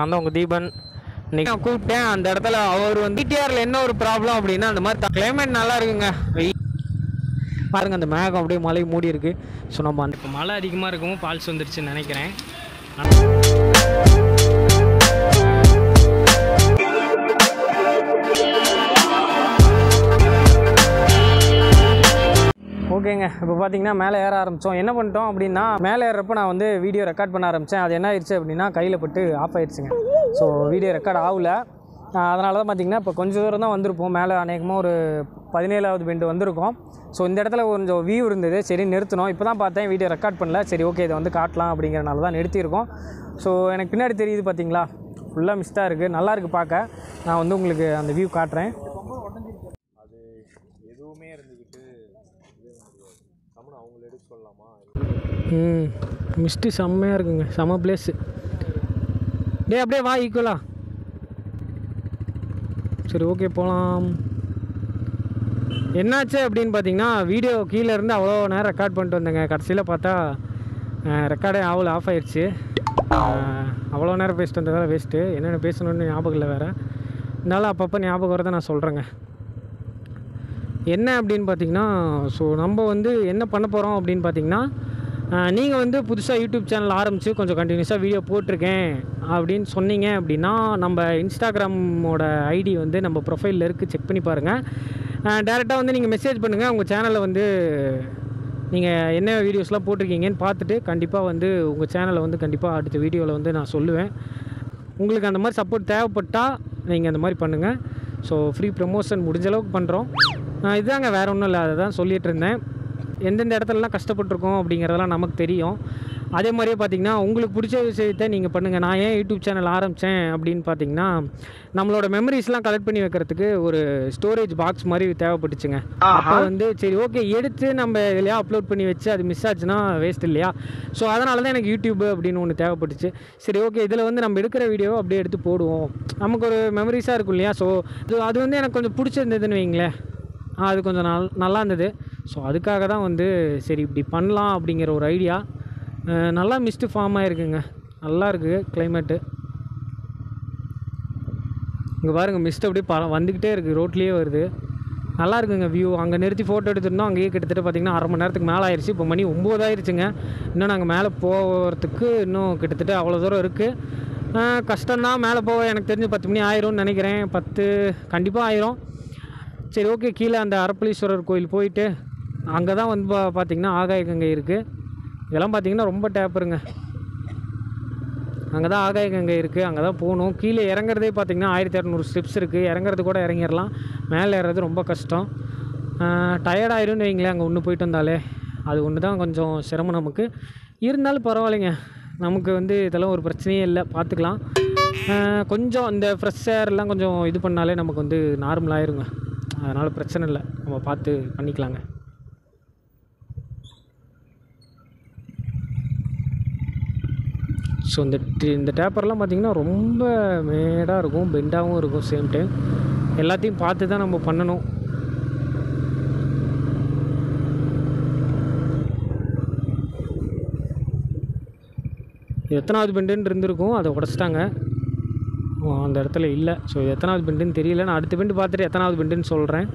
நான் தான் உங்கள் தீபன் இன்னைக்கு நான் கூப்பிட்டேன் அந்த இடத்துல அவர் வந்து டிடிஆரில் என்ன ஒரு ப்ராப்ளம் அப்படின்னா அந்த மாதிரி கிளைமேட் நல்லா இருக்குங்க வெயில் பாருங்க அந்த மேகம் அப்படியே மழை மூடி இருக்கு ஸோ நம்ம அந்த இப்போ மழை அதிகமாக இருக்கவும் ஃபால்ஸ் வந்துருச்சுன்னு நினைக்கிறேன் ஓகேங்க இப்போ பார்த்தீங்கன்னா மேலே ஏற ஆரம்பித்தோம் என்ன பண்ணிட்டோம் அப்படின்னா மேலே ஏறப்போ நான் வந்து வீடியோ ரெக்கார்ட் பண்ண ஆரம்பித்தேன் அது என்ன ஆயிடுச்சு அப்படின்னா கையில் பட்டு ஆஃப் ஆயிடுச்சுங்க ஸோ வீடியோ ரெக்கார்ட் ஆகல அதனால தான் பார்த்தீங்கன்னா இப்போ கொஞ்சம் தூரம் தான் வந்திருப்போம் மேலே அநேகமாக ஒரு பதினேழாவது பெண்டு வந்திருக்கோம் ஸோ இந்த இடத்துல கொஞ்சம் வியூ இருந்தது சரி நிறுத்தினோம் இப்போ தான் பார்த்தேன் வீடியோ ரெக்கார்ட் பண்ணல சரி ஓகே இதை வந்து காட்டலாம் அப்படிங்கிறனால தான் நிறுத்தியிருக்கோம் ஸோ எனக்கு பின்னாடி தெரியுது பார்த்தீங்களா ஃபுல்லாக மிஸ்டாக இருக்குது நல்லா இருக்குது பார்க்க நான் வந்து உங்களுக்கு அந்த வியூ காட்டுறேன் ம் மிஸ்ட்டு செம்மையாக இருக்குங்க செம்ம பிளேஸு டே அப்படியே வா ஈக்குவலா சரி ஓகே போகலாம் என்னாச்சு அப்படின்னு பார்த்தீங்கன்னா வீடியோ கீழே இருந்து அவ்வளோ நேரம் ரெக்கார்ட் பண்ணிட்டு வந்தேங்க கடைசியில் பார்த்தா ரெக்கார்டே ஆகல ஆஃப் ஆயிடுச்சு அஹ், அவ்வளோ நேரம் பேசிட்டு வந்ததால் வேஸ்ட்டு என்னென்ன பேசணும்னு ஞாபகம் இல்லை வேறு இருந்தாலும் அப்பப்போ ஞாபகம் வரதை நான் சொல்கிறேங்க என்ன அப்படின்னு பார்த்தீங்கன்னா ஸோ நம்ம வந்து என்ன பண்ண போகிறோம் அப்படின்னு பார்த்தீங்கன்னா நீங்கள் வந்து புதுசாக யூடியூப் சேனல் ஆரம்பித்து கொஞ்சம் கண்டினியூஸாக வீடியோ போட்டிருக்கேன் அப்படின்னு சொன்னீங்க அப்படின்னா நம்ம இன்ஸ்டாகிராமோட ஐடி வந்து நம்ம ப்ரொஃபைலில் இருக்குது செக் பண்ணி பாருங்கள் டேரெக்டாக வந்து நீங்கள் மெசேஜ் பண்ணுங்கள் உங்கள் சேனலை வந்து நீங்கள் என்ன வீடியோஸ்லாம் போட்டிருக்கீங்கன்னு பார்த்துட்டு கண்டிப்பாக வந்து உங்கள் சேனலை வந்து கண்டிப்பாக அடுத்த வீடியோவில் வந்து நான் சொல்லுவேன் உங்களுக்கு அந்த மாதிரி சப்போர்ட் தேவைப்பட்டால் நீங்கள் அந்த மாதிரி பண்ணுங்கள் ஸோ ஃப்ரீ ப்ரமோஷன் முடிஞ்ச அளவுக்கு பண்ணுறோம் இதாங்க வேறு ஒன்றும் இல்லை அதை தான் சொல்லிகிட்டு இருந்தேன் எந்தெந்த இடத்துலலாம் கஷ்டப்பட்டிருக்கோம் அப்படிங்கிறதெல்லாம் நமக்கு தெரியும் அதே மாதிரியே பார்த்தீங்கன்னா உங்களுக்கு பிடிச்ச விஷயத்தை நீங்கள் பண்ணுங்கள் நான் ஏன் யூடியூப் சேனல் ஆரம்பித்தேன் அப்படின்னு பார்த்தீங்கன்னா நம்மளோட மெமரிஸ்லாம் கலெக்ட் பண்ணி வைக்கிறதுக்கு ஒரு ஸ்டோரேஜ் பாக்ஸ் மாதிரி தேவைப்பட்டுச்சுங்க அப்போ வந்து சரி ஓகே எடுத்து நம்ம இதுலையா அப்லோட் பண்ணி வச்சு அது மிஸ் ஆச்சுன்னா வேஸ்ட் இல்லையா ஸோ அதனால தான் எனக்கு யூடியூப் அப்படின்னு ஒன்று தேவைப்பட்டுச்சு சரி ஓகே இதில் வந்து நம்ம எடுக்கிற வீடியோ அப்படியே எடுத்து போடுவோம் நமக்கு ஒரு மெமரிஸாக இருக்கும் இல்லையா ஸோ அது அது வந்து எனக்கு கொஞ்சம் பிடிச்சிருந்ததுன்னு வைங்களேன் ஆ, அது கொஞ்சம் நல் நல்லா இருந்தது ஸோ அதுக்காக தான் வந்து சரி இப்படி பண்ணலாம் அப்படிங்கிற ஒரு ஐடியா நல்லா மிஸ்ட்டு ஃபார்ம் ஆகிருக்குங்க நல்லா இருக்குது கிளைமேட்டு இங்கே பாருங்கள் மிஸ்ட் அப்படியே ப வந்துக்கிட்டே இருக்குது ரோட்லேயே வருது நல்லா இருக்குங்க வியூ அங்கே நிறுத்தி ஃபோட்டோ எடுத்திருந்தோம் அங்கேயே கிட்டத்தட்ட பார்த்திங்கன்னா அரை மணி நேரத்துக்கு மேலே ஆயிடுச்சு இப்போ மணி ஒம்பது ஆயிடுச்சுங்க இன்னும் நாங்கள் மேலே போகிறதுக்கு இன்னும் கிட்டத்தட்ட அவ்வளோ தூரம் இருக்குது கஷ்டம்தான் மேலே போக எனக்கு தெரிஞ்சு பத்து மணி ஆயிரும்னு நினைக்கிறேன் பத்து கண்டிப்பாக ஆயிரும் சரி ஓகே கீழே அந்த அரப்பளீஸ்வரர் கோயில் போயிட்டு அங்கே தான் வந்து பா பார்த்திங்கன்னா ஆகாய கங்கை இருக்குது இதெல்லாம் பார்த்திங்கன்னா ரொம்ப டேப்பருங்க அங்கே தான் ஆகாய கங்கை இருக்குது அங்கே தான் போகணும் கீழே இறங்குறதே பார்த்திங்கன்னா ஆயிரத்தி இரநூறு ஸ்டெப்ஸ் இருக்குது இறங்குறது கூட இறங்கிடலாம் மேலே ஏறுறது ரொம்ப கஷ்டம் டயர்ட் ஆயிரும்னு வைங்களேன் அங்கே ஒன்று போயிட்டு வந்தாலே அது ஒன்று தான் கொஞ்சம் சிரமம் நமக்கு இருந்தாலும் பரவாயில்லைங்க நமக்கு வந்து இதெல்லாம் ஒரு பிரச்சனையே இல்லை பார்த்துக்கலாம் ஆஹ் கொஞ்சம் இந்த ஃப்ரெஷ் ஏர்லாம் கொஞ்சம் இது பண்ணாலே நமக்கு வந்து நார்மல் ஆயிருங்க அதனால் பிரச்சனை இல்லை நம்ம பார்த்து பண்ணிக்கலாங்க ஸோ இந்த டி- இந்த டேப்பர்லாம் பார்த்திங்கன்னா ரொம்ப மேடாக இருக்கும் பெண்டாகவும் இருக்கும் சேம் டைம் எல்லாத்தையும் பார்த்து தான் நம்ம பண்ணணும் இது எத்தனாவது பெண்டுன்னு இருந்திருக்கும் அதை உடச்சிட்டாங்க ஓ, அந்த இடத்துல இல்லை ஸோ இது எத்தனாவது பெண்டுன்னு தெரியல நான் அடுத்த பெண்டு பார்த்துட்டு எத்தனாவது பெண்டுன்னு சொல்கிறேன்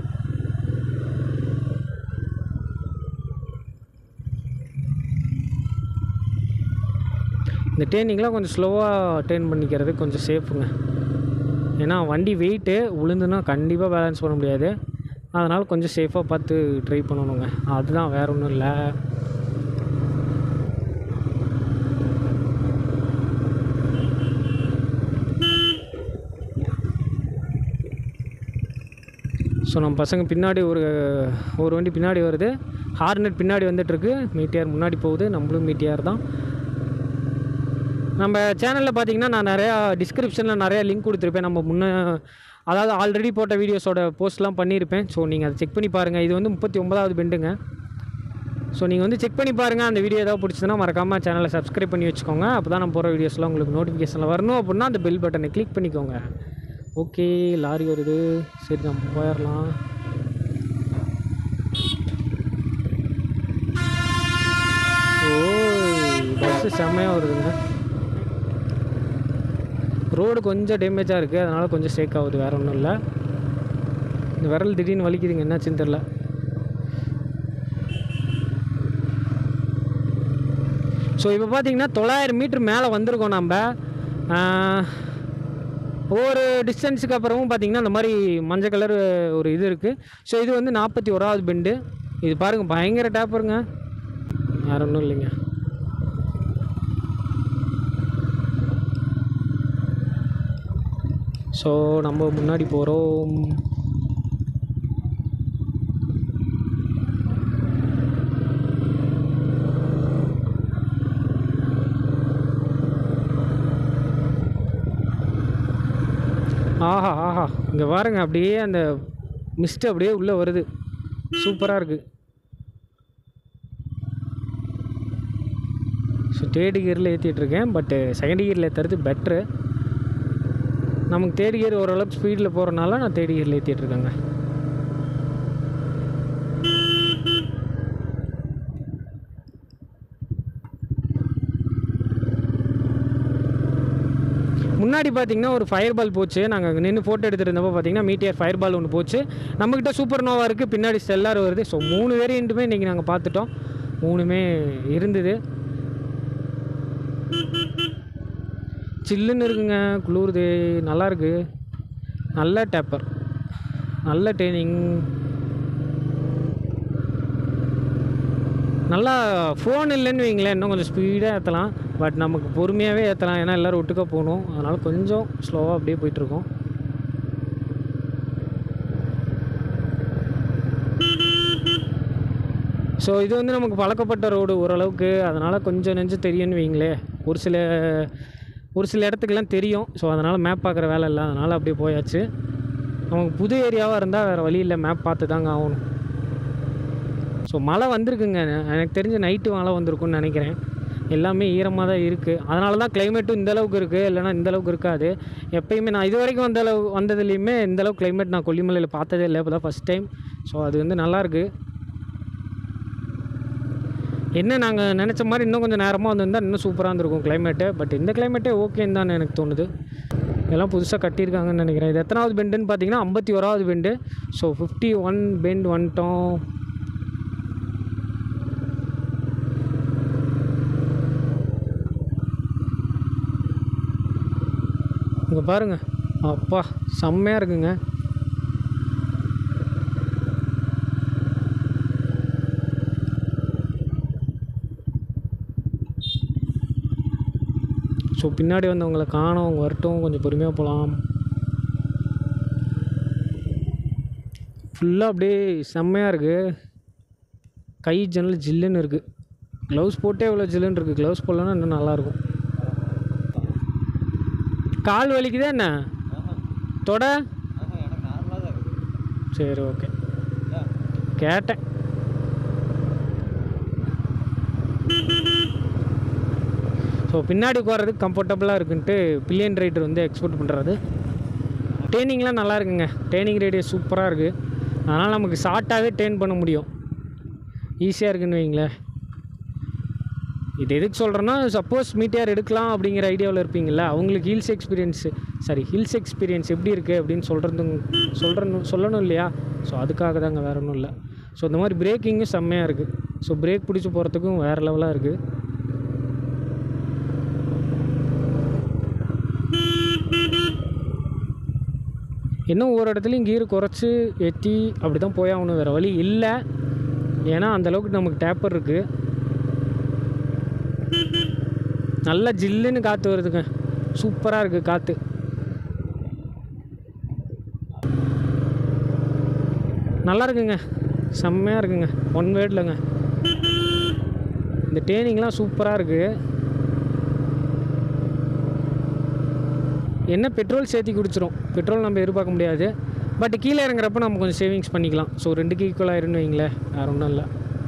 இந்த டேர்னிங்லாம் கொஞ்சம் ஸ்லோவாக டேர்ன் பண்ணிக்கிறது கொஞ்சம் சேஃபுங்க ஏன்னா வண்டி வெயிட்டு உளுந்துன்னா கண்டிப்பாக பேலன்ஸ் பண்ண முடியாது அதனால் கொஞ்சம் சேஃபாக பார்த்து ட்ரை பண்ணணுங்க அதுதான் வேற ஒன்றும் இல்லை ஸோ நம்ம பசங்க பின்னாடி ஒரு ஒரு வண்டி பின்னாடி வருது ஹார்னெட் பின்னாடி வந்துட்டுருக்கு மீட்டியார் முன்னாடி போகுது நம்மளும் மீட்டியார் தான் நம்ம சேனலில் பார்த்தீங்கன்னா நான் நிறையா டிஸ்கிரிப்ஷனில் நிறையா லிங்க் கொடுத்துருப்பேன் நம்ம முன்ன அதாவது ஆல்ரெடி போட்ட வீடியோஸோட போஸ்ட்லாம் பண்ணியிருப்பேன் ஸோ நீங்கள் அதை செக் பண்ணி பாருங்கள் இது வந்து முப்பத்தி ஒன்பதாவது பெண்டுங்க ஸோ நீங்கள் வந்து செக் பண்ணி பாருங்கள் அந்த வீடியோ ஏதாவது பிடிச்சதுன்னா மறக்காமல் சேனலை சப்ஸ்கிரைப் பண்ணி வச்சுக்கோங்க அப்போ தான் நம்ம போகிற வீடியோஸ்லாம் உங்களுக்கு நோட்டிஃபிகேஷனில் வரணும் அப்படின்னா அந்த பெல் பட்டனை கிளிக் பண்ணிக்கோங்க ஓகே லாரி வருது சரி நம்ம போயிடலாம் ஓ பஸ்ஸு செம்மையாக வருதுங்க ரோடு கொஞ்சம் டேமேஜாக இருக்குது அதனால் கொஞ்சம் ஸ்டேக் ஆகுது வேறு ஒன்றும் இல்லை இந்த விரல் திடீர்னு வலிக்குதுங்க என்னாச்சுன்னு தெரில ஸோ இப்போ பார்த்தீங்கன்னா தொள்ளாயிரம் மீட்டர் மேலே வந்திருக்கோம் நம்ம ஆஹ், ஒவ்வொரு டிஸ்டன்ஸுக்கு அப்புறமும் பார்த்தீங்கன்னா இந்த மாதிரி மஞ்சள் கலர் ஒரு இது இருக்குது ஸோ இது வந்து நாற்பத்தி ஓராவது பெண்டு இது பாருங்கள் பயங்கர டேப்பருங்க வேறு ஒன்றும் இல்லைங்க ஸோ நம்ம முன்னாடி போகிறோம் ஆஹா ஆஹா இங்கே பாருங்க அப்படியே அந்த மிஸ்ட் அப்படியே உள்ளே வருது சூப்பராக இருக்குது ஸோ தேர்ட் கியரில் ஏற்றிட்டுருக்கேன் பட்டு செகண்ட் கியரில் ஏற்றுறது பெட்ரு நமக்கு தேர்ட் கியர் ஓரளவுக்கு ஸ்பீடில் போகிறனால நான் தேர்ட் கியரில் ஏற்றிட்டுருக்கேங்க முன்னாடி பார்த்தீங்கன்னா ஒரு ஃபயர் பால் போச்சு நாங்கள் அங்கே நின்று ஃபோட்டோ எடுத்துருந்தப்போ பார்த்தீங்கன்னா மீட்டியர் ஃபயர் பால் ஒன்று போச்சு நம்மக்கிட்ட சூப்பர் நோவா இருக்குது பின்னாடி ஸ்டெல்லார் வருது ஸோ மூணு வேரியண்ட்டுமே இன்றைக்கி நாங்கள் பார்த்துட்டோம் மூணுமே இருந்தது சில்லுன்னு இருக்குங்க குளிருது நல்லா இருக்கு நல்ல டேப்பர் நல்ல ட்ரைனிங் நல்லா ஃபோன் இல்லைன்னு வைங்களேன் இன்னும் கொஞ்சம் ஸ்பீடாக ஏற்றலாம் பட் நமக்கு பொறுமையாகவே ஏற்றலாம் ஏன்னா எல்லோரும் ஒட்டுக்க போகணும் அதனால் கொஞ்சம் ஸ்லோவாக அப்படியே போயிட்டுருக்கோம் ஸோ இது வந்து நமக்கு பழக்கப்பட்ட ரோடு ஓரளவுக்கு அதனால் கொஞ்சம் நெஞ்சம் தெரியும்னு வைங்களே ஒரு சில ஒரு சில இடத்துக்குலாம் தெரியும் ஸோ அதனால் மேப் பார்க்குற வேலை இல்லை அதனால் அப்படியே போயாச்சு நமக்கு புது ஏரியாவாக இருந்தால் வேறு வழி இல்லை மேப் பார்த்து தாங்க ஆகணும் ஸோ மழை வந்திருக்குங்க எனக்கு தெரிஞ்ச நைட்டு மழை வந்திருக்குன்னு நினைக்கிறேன் எல்லாமே ஈரமாக தான் இருக்குது அதனால தான் கிளைமேட்டும் இந்த அளவுக்கு இருக்குது இல்லைனா இந்த அளவுக்கு இருக்காது எப்பயுமே நான் இது வரைக்கும் வந்த அளவு வந்ததுலேயுமே இந்த அளவுக்கு கிளைமேட் நான் கொல்லிமலையில் பார்த்ததே இல்லை இப்போ தான் ஃபஸ்ட் டைம் ஸோ அது வந்து நல்லாயிருக்கு என்ன நாங்கள் நினச்ச மாதிரி இன்னும் கொஞ்சம் நேரமாக வந்திருந்தால் இன்னும் சூப்பராக இருந்திருக்கும் கிளைமேட்டு பட் இந்த கிளைமேட்டே ஓகேன்னு தான் எனக்கு தோணுது இதெல்லாம் புதுசாக கட்டியிருக்காங்கன்னு நினைக்கிறேன் இது எத்தனாவது பெண்டுன்னு பார்த்தீங்கன்னா ஐம்பத்தி ஓராவது bend so fifty one bend வந்துட்டோம் இங்கே பாருங்க அப்பா செம்மையாக இருக்குங்க ஸோ பின்னாடி வந்தவங்களை காணோம் அவங்க வரட்டும் கொஞ்சம் பொறுமையாக போகலாம் ஃபுல்லாக அப்படியே செம்மையாக இருக்குது கை ஜன்னல் ஜில்லுன்னு இருக்குது க்ளவுஸ் போட்டே இவ்வளோ ஜில்லுன்னு இருக்குது க்ளவுஸ் போடலன்னா இன்னும் நல்லாயிருக்கும் கால் வலிக்குதா என்ன தொட சரி ஓகே கேட்டேன் ஸோ பின்னாடி உட்காரதுக்கு கம்ஃபர்டபுளாக இருக்குன்ட்டு பில்லியன் ரைடர் வந்து எக்ஸ்போர்ட் பண்ணுறது ட்ரெயினிங்லாம் நல்லா இருக்குங்க ட்ரெயினிங் ரேடியஸ் சூப்பராக இருக்குது அதனால் நமக்கு ஷார்ட்டாகவே ட்ரெயின் பண்ண முடியும் ஈஸியாக இருக்குன்னு வைங்களேன் இது எதுக்கு சொல்கிறேன்னா சப்போஸ் மீட்டியார் எடுக்கலாம் அப்படிங்கிற ஐடியாவில் இருப்பீங்கள்ல அவங்களுக்கு hills experience sorry hills experience எப்படி இருக்குது அப்படின்னு சொல்கிறது சொல்கிறணும் சொல்லணும் இல்லையா ஸோ அதுக்காக தாங்க வேறு ஒன்றும் இல்லை ஸோ இந்த மாதிரி பிரேக்கிங்கும் செம்மையாக இருக்குது ஸோ பிரேக் பிடிச்சி போகிறதுக்கும் வேறு லெவலாக இருக்குது இன்னும் ஒவ்வொரு இடத்துலையும் கீர் குறைச்சி ஏற்றி அப்படி தான் போய் ஆகணும் வேறு வழி இல்லை ஏன்னா அந்தளவுக்கு நமக்கு டேப்பர் இருக்குது நல்லா ஜில்லுன்னு காற்று வருதுங்க சூப்பராக இருக்குது காற்று நல்லா இருக்குங்க செம்மையாக இருக்குங்க ஒன் வேர்ட்லங்க இந்த ட்ரெயினிங்லாம் சூப்பராக இருக்குது என்ன பெட்ரோல் சேர்த்தி குடிச்சிரும் பெட்ரோல் நம்ம எதிர்பார்க்க முடியாது பட் கீழே இறங்குறப்ப நம்ம கொஞ்சம் சேவிங்ஸ் பண்ணிக்கலாம் ஸோ ரெண்டுக்கு ஈக்குவலாக இருன்னு வைங்களேன் வேறு ஒன்றும் இல்லை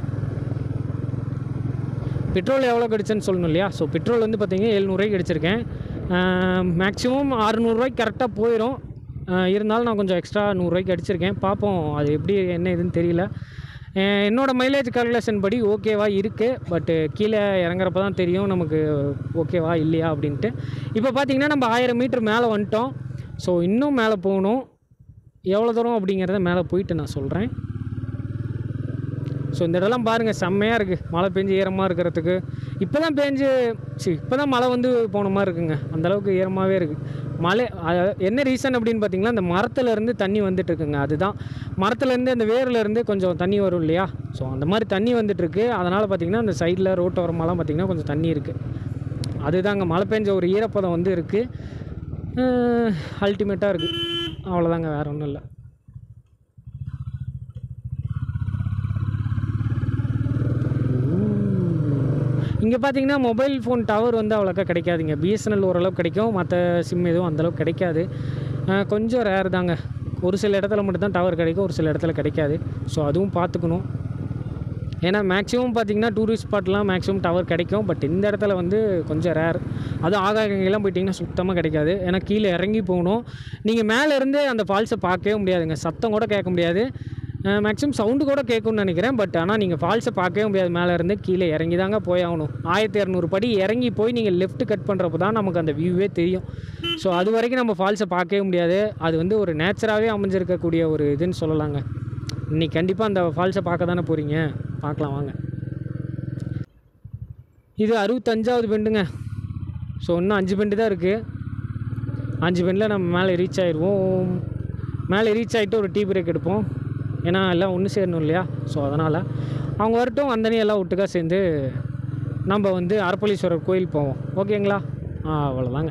பெட்ரோல் எவ்வளோ கிடச்சுன்னு சொல்லணும் இல்லையா ஸோ பெட்ரோல் வந்து பார்த்தீங்கன்னா எழுநூறுவாய்க்கு கிடச்சிருக்கேன் மேக்ஸிமம் அறுநூறுவாய்க்கு கரெக்டாக போயிடும் ஆஹ் இருந்தாலும் நான் கொஞ்சம் எக்ஸ்ட்ரா நூறுரூவாய்க்கு அடிச்சிருக்கேன் பார்ப்போம் அது எப்படி என்ன இதுன்னு தெரியல அஹ் என்னோட மைலேஜ் கால்குலேஷன் படி ஓகேவா இருக்குது பட்டு கீழே இறங்குறப்ப தான் தெரியும் நமக்கு ஓகேவா இல்லையா அப்படின்ட்டு இப்போ பார்த்தீங்கன்னா நம்ம ஆயிரம் மீட்டர் மேலே வந்துட்டோம் ஸோ இன்னும் மேலே போகணும் எவ்வளோ தூரம் அப்படிங்கிறத மேலே போயிட்டு நான் சொல்கிறேன் ஸோ இந்த இடம்லாம் பாருங்கள் செம்மையாக இருக்குது மழை பெஞ்சு ஈரமாக இருக்கிறதுக்கு இப்போ தான் பெஞ்சு சரி இப்போ தான் மழை வந்து போன மாதிரி இருக்குங்க அந்தளவுக்கு ஈரமாகவே இருக்குது மழை அஹ், என்ன ரீசன் அப்படின்னு பார்த்தீங்கன்னா அந்த மரத்துலேருந்து தண்ணி வந்துட்டு இருக்குங்க அதுதான் மரத்துலேருந்து அந்த வேர்லேருந்து கொஞ்சம் தண்ணி வரும் இல்லையா ஸோ அந்த மாதிரி தண்ணி வந்துட்டுருக்கு அதனால் பார்த்தீங்கன்னா அந்த சைடில் ரோட்டோரமெல்லாம் பார்த்தீங்கன்னா கொஞ்சம் தண்ணி இருக்குது அதுதாங்க மழை பெஞ்ச ஒரு ஈரப்பதம் வந்து இருக்குது அல்டிமேட்டாக இருக்குது அவ்வளோதாங்க வேறு ஒன்றும் இல்லை இங்கே பார்த்தீங்கன்னா மொபைல் ஃபோன் டவர் வந்து அவ்வளோக்கா கிடைக்காதுங்க பிஎஸ்என்எல் ஓரளவுக்கு கிடைக்கும் மற்ற சிம் எதுவும் அந்தளவுக்கு கிடைக்காது அஹ் கொஞ்சம் ரேர் தாங்க ஒரு சில இடத்துல மட்டும்தான் டவர் கிடைக்கும் ஒரு சில இடத்துல கிடைக்காது ஸோ அதுவும் பார்த்துக்கணும் ஏன்னா மேக்ஸிமம் பார்த்தீங்கன்னா டூரிஸ்ட் ஸ்பாட்லாம் மேக்ஸிமம் டவர் கிடைக்கும் பட் இந்த இடத்துல வந்து கொஞ்சம் ரேர் அதுவும் ஆகாயங்கெல்லாம் போயிட்டிங்கன்னா சுத்தமாக கிடைக்காது ஏன்னா கீழே இறங்கி போகணும் நீங்கள் மேலேருந்து அந்த ஃபால்ஸை பார்க்கவே முடியாதுங்க சத்தம் கூட கேட்க முடியாது மேக்ஸிமம் சவுண்டு கூட கேட்கும்னு நினைக்கிறேன் பட் ஆனால் நீங்கள் ஃபால்ஸை பார்க்கவே முடியாது மேலே இருந்து கீழே இறங்கி தாங்க போய் ஆகணும் ஆயிரத்தி இரநூறு படி இறங்கி போய் நீங்கள் லெஃப்ட் கட் பண்ணுறப்ப தான் நமக்கு அந்த வியூவே தெரியும் ஸோ அது வரைக்கும் நம்ம ஃபால்ஸை பார்க்கவே முடியாது அது வந்து ஒரு நேச்சராகவே அமைஞ்சிருக்கக்கூடிய ஒரு இதுன்னு சொல்லலாங்க இன்னைக்கு கண்டிப்பாக அந்த ஃபால்ஸை பார்க்க தானே போகிறீங்க பார்க்கலாம் வாங்க இது அறுபத்தஞ்சாவது பெண்டுங்க ஸோ இன்னும் அஞ்சு பெண்டு தான் இருக்குது அஞ்சு பெண்டில் நம்ம மேலே ரீச் ஆயிடுவோம் மேலே ரீச் ஆகிட்டு ஒரு டீ பிரேக் எடுப்போம் ஏன்னா எல்லாம் ஒன்று சேரணும் இல்லையா ஸோ அதனால் அவங்க வரட்டும் வந்தனே எல்லாம் ஒட்டுக்கா சேர்ந்து நம்ம வந்து அரப்பளீஸ்வரர் கோயில் போவோம் ஓகேங்களா ஆ அவ்வளோதாங்க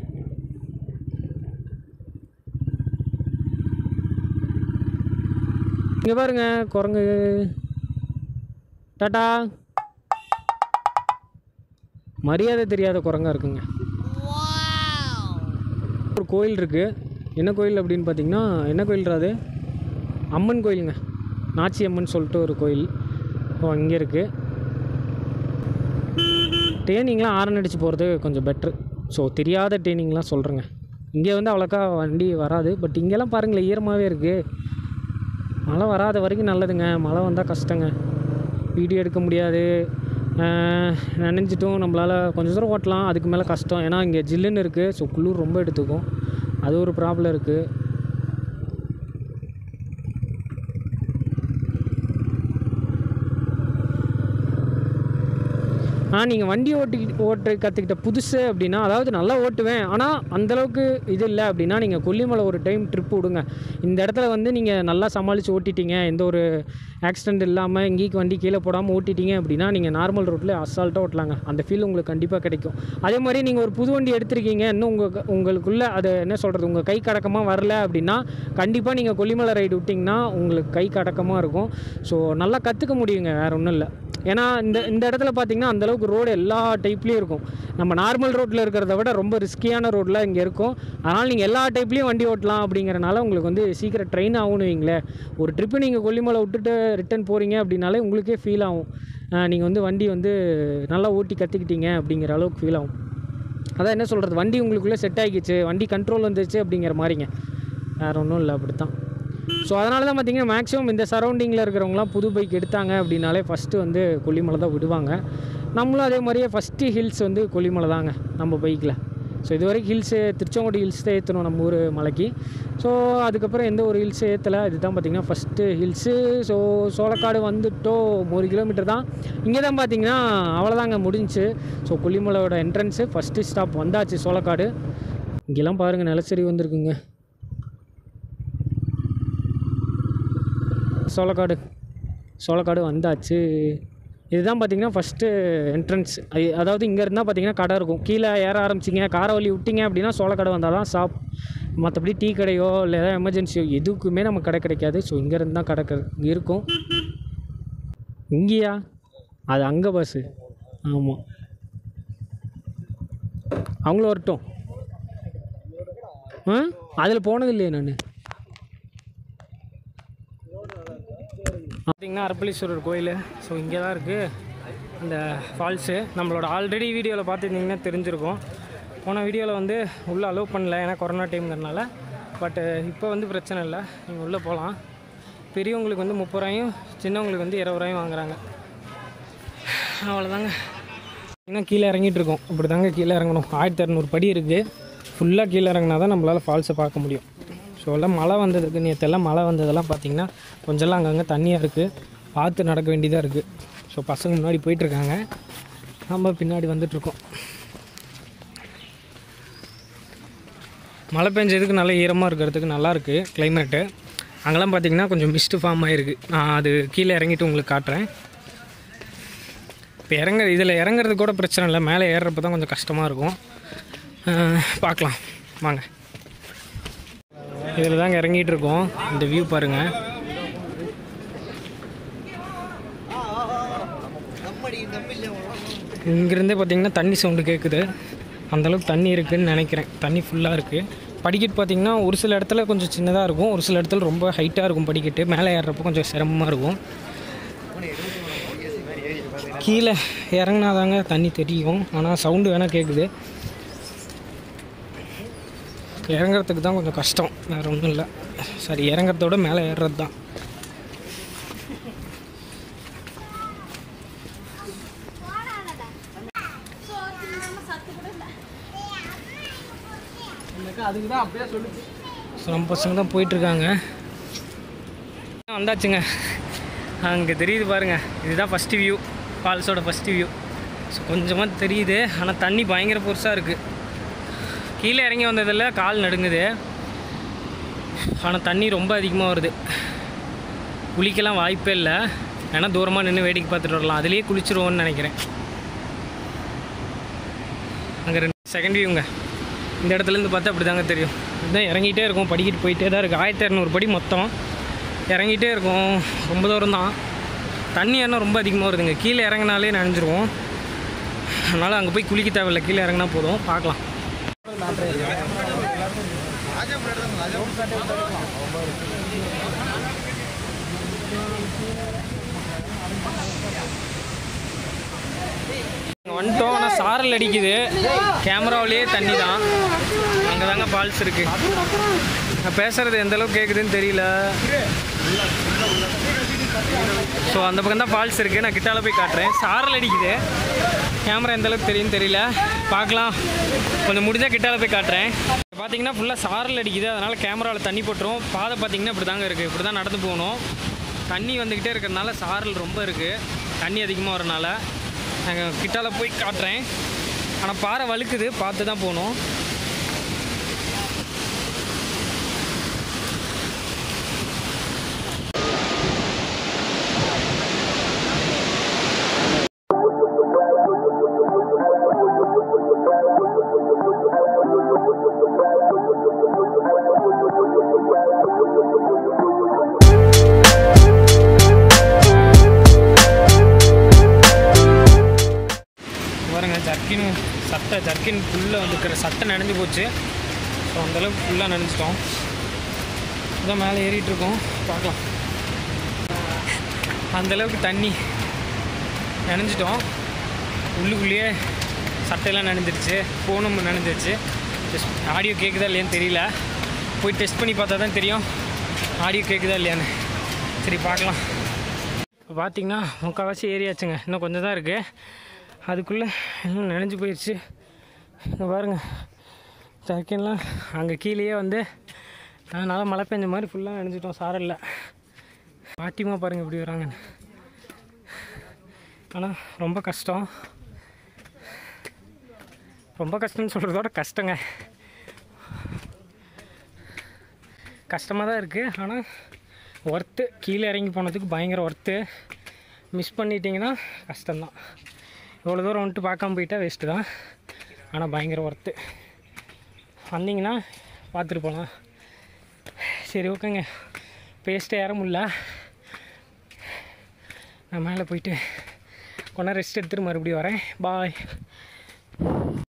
இங்கே பாருங்க குரங்கு டாட்டா மரியாதை தெரியாத குரங்கா இருக்குங்க ஒரு கோயில் இருக்குது என்ன கோயில் அப்படின்னு பார்த்தீங்கன்னா என்ன கோயில்ரா அது அம்மன் கோயிலுங்க நாச்சி அம்மன் சொல்லிட்டு ஒரு கோயில் ஸோ இங்கே இருக்குது ட்ரெயினிங்லாம் ஆரன் அடித்து போகிறது கொஞ்சம் பெட்ரு ஸோ தெரியாத ட்ரெயினிங்லாம் சொல்கிறேங்க இங்கே வந்து அவ்வளோக்கா வண்டி வராது பட் இங்கெல்லாம் பாருங்களேன் ஈரமாகவே இருக்குது மழை வராத வரைக்கும் நல்லதுங்க மழை வந்தால் கஷ்டங்க வீடியோ எடுக்க முடியாது ஆஹ் நனைஞ்சிட்டும் நம்மளால் கொஞ்சம் தூரம் ஓட்டலாம் அதுக்கு மேலே கஷ்டம் ஏன்னா இங்கே ஜில்லுன்னு இருக்குது ஸோ குளிர் ரொம்ப எடுத்துக்கும் அது ஒரு ப்ராப்ளம் இருக்குது ஆ நீங்கள் வண்டி ஓட்டி ஓட்ட கற்றுக்கிட்ட புதுசு அப்படின்னா அதாவது நல்லா ஓட்டுவேன் ஆனால் அந்தளவுக்கு இது இல்லை அப்படின்னா நீங்கள் கொல்லிமலை ஒரு டைம் ட்ரிப் விடுங்க இந்த இடத்துல வந்து நீங்கள் நல்லா சமாளித்து ஓட்டிட்டீங்க எந்த ஒரு ஆக்சிடென்ட் இல்லாமல் எங்கேயும் வண்டி கீழே போடாமல் ஓட்டிட்டீங்க அப்படின்னா நீங்கள் நார்மல் ரோட்டில் அசால்ட்டாக ஓட்டலாங்க அந்த ஃபீல் உங்களுக்கு கண்டிப்பாக கிடைக்கும் அதே மாதிரி நீங்கள் ஒரு புது வண்டி எடுத்திருக்கீங்க இன்னும் உங்கள் உங்களுக்குள்ளே அது என்ன சொல்கிறது உங்கள் கை கடக்கமாக வரல அப்படின்னா கண்டிப்பாக நீங்கள் கொல்லிமலை ரைடு விட்டிங்கன்னா உங்களுக்கு கை கடக்கமாக இருக்கும் ஸோ நல்லா கற்றுக்க முடியுங்க வேறு ஒன்றும் இல்லை ஏன்னா இந்த இந்த இடத்துல பார்த்தீங்கன்னா அந்தளவுக்கு ரோடு எல்லா டைப்லேயும் இருக்கும் நம்ம நார்மல் ரோட்டில் இருக்கிறத விட ரொம்ப ரிஸ்கியான ரோட்டில் இங்கே இருக்கும் அதனால் நீங்கள் எல்லா டைப்லேயும் வண்டி ஓட்டலாம் அப்படிங்கிறனால உங்களுக்கு வந்து சீக்கிரம் ட்ரெயின் ஆகும்னு வைங்களேன் ஒரு ட்ரிப்பு நீங்கள் கொல்லிமலை விட்டுட்டு ரிட்டர்ன் போகிறீங்க அப்படின்னாலே உங்களுக்கே ஃபீல் ஆகும் நீங்கள் வந்து வண்டி வந்து நல்லா ஓட்டி கற்றுக்கிட்டீங்க அப்படிங்கிற அளவுக்கு ஃபீல் ஆகும் அதான் என்ன சொல்கிறது வண்டி உங்களுக்குள்ளே செட் ஆகிக்கிச்சு வண்டி கண்ட்ரோல் வந்துருச்சு அப்படிங்கிற மாதிரிங்க வேறு ஒன்றும் இல்லை அப்படித்தான் ஸோ அதனால தான் பார்த்தீங்கன்னா மேக்ஸிமம் இந்த சரௌண்டிங்கில் இருக்கிறவங்களாம் புது பைக் எடுத்தாங்க அப்படின்னாலே ஃபஸ்ட்டு வந்து கொல்லிமலை தான் விடுவாங்க நம்மளும் அதே மாதிரியே ஃபஸ்ட்டு ஹில்ஸ் வந்து கொல்லிமலை தாங்க நம்ம பைக்கில் ஸோ இது வரைக்கும் ஹில்ஸு திருச்செங்கோடு ஹில்ஸ் தான் ஏற்றணும் நம்ம ஊர் மலைக்கு ஸோ அதுக்கப்புறம் எந்த ஒரு ஹில்ஸ் ஏற்றலை இதுதான் பார்த்திங்கன்னா ஃபஸ்ட்டு ஹில்ஸு ஸோ சோளக்காடு வந்துட்டோம் ஒரு கிலோமீட்டர் தான் இங்கே தான் பார்த்தீங்கன்னா அவ்வளோதாங்க முடிஞ்சுச்சு ஸோ கொல்லிமலையோட என்ட்ரன்ஸு ஃபஸ்ட்டு ஸ்டாப் வந்தாச்சு சோளக்காடு இங்கெல்லாம் பாருங்கள் நிலச்சரி வந்திருக்குங்க சோளக்காடு சோளக்காடு வந்தாச்சு இதுதான் பார்த்தீங்கன்னா ஃபஸ்ட்டு என்ட்ரன்ஸ் அதாவது இங்கே இருந்தால் பார்த்தீங்கன்னா கடை இருக்கும் கீழே ஏற ஆரம்பிச்சிங்க காரவழி விட்டிங்க அப்படின்னா சோளக்கடை வந்தால் தான் ஷாப் மற்றபடி டீ கடையோ இல்லை ஏதாவது எமர்ஜென்சியோ எதுக்குமே நம்ம கடை கிடைக்காது ஸோ இங்கேருந்து தான் கடை க- இருக்கும் இங்கேயா அது அங்கே பஸ்ஸு ஆமாம் அவங்களும் வரட்டும் ஆ அதில் போனது இல்லையே நான் பார்த்தீங்கன்னா அரப்பளீஸ்வரர் கோயில் ஸோ இங்கே தான் இருக்குது அந்த ஃபால்ஸு நம்மளோட ஆல்ரெடி வீடியோவில் பார்த்துருந்தீங்கன்னா தெரிஞ்சிருக்கும் போன வீடியோவில் வந்து உள்ளே அலோவ் பண்ணல ஏன்னா கொரோனா டைம்ங்கிறனால பட்டு இப்போ வந்து பிரச்சனை இல்லை நீங்கள் உள்ளே போகலாம் பெரியவங்களுக்கு வந்து முப்பது ரூபாயும் சின்னவங்களுக்கு வந்து இருபது ரூபாயும் வாங்குறாங்க அவ்வளோதாங்க இன்னும் கீழே இறங்கிட்டு இருக்கோம் இப்படி தாங்க கீழே இறங்கணும் ஆயிரத்தி இரநூறு படி இருக்குது ஃபுல்லாக கீழே இறங்கினா தான் நம்மளால் ஃபால்ஸை பார்க்க முடியும் ஸோ எல்லாம் மழை வந்ததுக்கு நேற்றெல்லாம் மழை வந்ததெல்லாம் பார்த்திங்கன்னா கொஞ்சம்லாம் அங்கங்கே தண்ணியாக இருக்குது பார்த்து நடக்க வேண்டியதாக இருக்குது ஸோ பசங்க முன்னாடி போயிட்டுருக்காங்க நம்ம பின்னாடி வந்துட்ருக்கோம் மழை பெஞ்சதுக்கு நல்ல ஈரமாக இருக்கிறதுக்கு நல்லா இருக்குது கிளைமேட்டு அங்கெல்லாம் பார்த்தீங்கன்னா கொஞ்சம் மிஸ்ட் ஃபார்ம் ஆகிருக்கு நான் அது கீழே இறங்கிட்டு உங்களுக்கு காட்டுறேன் இப்போ இறங்க இதில் இறங்குறது கூட பிரச்சனை இல்லை மேலே ஏறுறப்ப தான் கொஞ்சம் கஷ்டமாக இருக்கும் அஹ் பார்க்கலாம் வாங்க இதில் தாங்க இறங்கிட்டு இருக்கோம் இந்த வியூ பாருங்கள் இங்கேருந்தே பார்த்தீங்கன்னா தண்ணி சவுண்டு கேட்குது அந்தளவுக்கு தண்ணி இருக்குதுன்னு நினைக்கிறேன் தண்ணி ஃபுல்லாக இருக்குது படிக்கட்டு பார்த்தீங்கன்னா ஒரு சில இடத்துல கொஞ்சம் சின்னதாக இருக்கும் ஒரு சில இடத்துல ரொம்ப ஹைட்டாக இருக்கும் படிக்கட்டு மேலே ஏறுறப்போ கொஞ்சம் சிரமமாக இருக்கும் கீழே இறங்குனாதாங்க தண்ணி தெரியும் ஆனால் சவுண்டு வேணால் கேட்குது இறங்குறதுக்கு தான் கொஞ்சம் கஷ்டம் வேறு ஒன்றும் இல்லை சரி இறங்குறதோட மேலே ஏறுறது தான் ஸோ நம்ம பசங்க தான் போயிட்டுருக்காங்க வந்தாச்சுங்க அங்கே தெரியுது பாருங்கள் இதுதான் ஃபஸ்ட்டு வியூ ஃபால்ஸோட ஃபஸ்ட்டு வியூ ஸோ கொஞ்சமாக தெரியுது ஆனால் தண்ணி பயங்கர பெருசாக இருக்குது கீழே இறங்கி வந்ததில் கால் நடுங்குது ஆனால் தண்ணி ரொம்ப அதிகமாக வருது குளிக்கலாம் வாய்ப்பே இல்லை ஏன்னா தூரமாக நின்று வேடிக்கை பார்த்துட்டு வரலாம் அதுலேயே குளிச்சிருவோன்னு நினைக்கிறேன் அங்கே ரெண்டு செகண்ட் வியூங்க இந்த இடத்துலேருந்து பார்த்தா அப்படி தாங்க தெரியும் இதுதான் இறங்கிட்டே இருக்கும் படிக்கிட்டு போயிட்டே தான் இருக்குது ஆயிரத்தி இரநூறு படி மொத்தம் இறங்கிட்டே இருக்கும் ரொம்ப தூரம் தான் தண்ணி என்ன ரொம்ப அதிகமாக வருதுங்க கீழே இறங்கினாலே நனைஞ்சிருவோம் அதனால் அங்கே போய் குளிக்க தேவையில்லை கீழே இறங்கினா போதும் பார்க்கலாம் இங்க வந்துட்டோம் ஆனால் சாரல் அடிக்குது கேமராவிலேயே தண்ணி தான் அங்கே தாங்க ஃபால்ஸ் இருக்கு நான் பேசுறது எந்த அளவுக்கு கேட்குதுன்னு தெரியல ஸோ அந்த பக்கம் தான் ஃபால்ஸ் இருக்குது நான் கிட்டால போய் காட்டுறேன் சாரல் அடிக்குது கேமரா எந்த அளவுக்கு தெரியும்னு தெரியல பார்க்கலாம் கொஞ்சம் முடிஞ்சால் கிட்டால போய் காட்டுறேன் பார்த்தீங்கன்னா ஃபுல்லாக சாரல் அடிக்குது அதனால் கேமராவில் தண்ணி போட்டுரும் பாதை பார்த்தீங்கன்னா இப்படி தாங்க இருக்குது இப்படி தான் நடந்து போகணும் தண்ணி வந்துக்கிட்டே இருக்கிறதுனால சாரல் ரொம்ப இருக்குது தண்ணி அதிகமாக வரனால நாங்கள் கிட்டால போய் காட்டுறேன் ஆனால் பாறை வழுக்குது பார்த்து தான் போகணும் பாருங்க ஜர்க்கின் சட்டை ஜர்க்கின் ஃபுல்லாக வந்துக்கிற சட்டை நனைஞ்சு போச்சு ஸோ அந்தளவுக்கு ஃபுல்லாக நனைஞ்சிட்டோம் இதான் மேலே ஏறிட்டு இருக்கோம் பார்க்கலாம் அந்தளவுக்கு தண்ணி நனைஞ்சிட்டோம் உள்ளுக்குள்ளேயே சட்டையெல்லாம் நனைஞ்சிருச்சு ஃபோனும் நனைஞ்சிருச்சு ஜஸ்ட் ஆடியோ கேட்குதா இல்லையான்னு தெரியல போய் டெஸ்ட் பண்ணி பார்த்தா தான் தெரியும் ஆடியோ கேட்குதா இல்லையான்னு சரி பார்க்கலாம் இப்போ பார்த்தீங்கன்னா முக்கால்வாசி ஏரியாச்சுங்க இன்னும் கொஞ்சம் தான் இருக்குது அதுக்குள்ளே எல்லாம் நனைஞ்சு போயிடுச்சு இங்கே பாருங்கள் ஜர்க்கின்லாம் அங்கே கீழேயே வந்து நல்லா மழை பெஞ்ச மாதிரி ஃபுல்லாக நனைஞ்சிட்டோம் சாரல்ல பாட்டிமா பாருங்கள் இப்படி வராங்கன்னு ஆனால் ரொம்ப கஷ்டம் ரொம்ப கஷ்டம்னு சொல்கிறதோட கஷ்டங்க கஷ்டமாக தான் இருக்குது ஆனால் ஒர்த்து கீழே இறங்கி போனதுக்கு பயங்கர ஒர்த்து மிஸ் பண்ணிட்டீங்கன்னா கஷ்டம்தான் இவ்வளோ தூரம் வந்துட்டு பார்க்காம போயிட்டா வேஸ்ட்டு தான் ஆனால் பயங்கர ஒர்த்து வந்தீங்கன்னா பார்த்துட்டு போகலாம் சரி ஓகேங்க பேஸ்ட்டு ஏற முடில நான் மேலே போயிட்டு கொஞ்ச நேரம் ரெஸ்ட் எடுத்துட்டு மறுபடியும் வரேன் பாய்